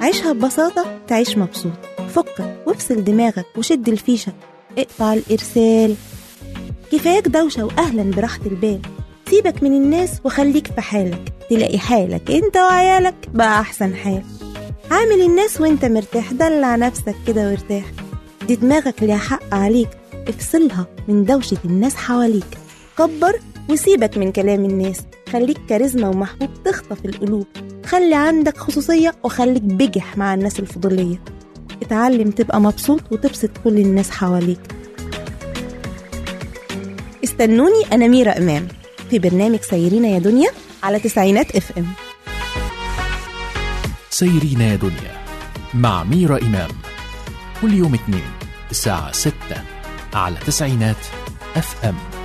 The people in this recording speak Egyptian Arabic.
عيشها ببساطة تعيش مبسوط فكك وافصل دماغك وشد الفيشة اقطع الإرسال كفاياك دوشة وأهلا براحة البال سيبك من الناس وخليك في حالك تلاقي حالك انت وعيالك بقى أحسن حال عامل الناس وانت مرتاح دلع نفسك كده وارتاح دي دماغك ليها حق عليك افصلها من دوشة الناس حواليك كبر وسيبك من كلام الناس خليك كاريزما ومحبوب تخطف القلوب خلي عندك خصوصية وخليك بجح مع الناس الفضولية اتعلم تبقى مبسوط وتبسط كل الناس حواليك استنوني أنا ميرا إمام في برنامج سيرينا يا دنيا على تسعينات اف ام سيرينا يا دنيا مع ميرا إمام كل يوم اثنين الساعة 6 على تسعينات اف ام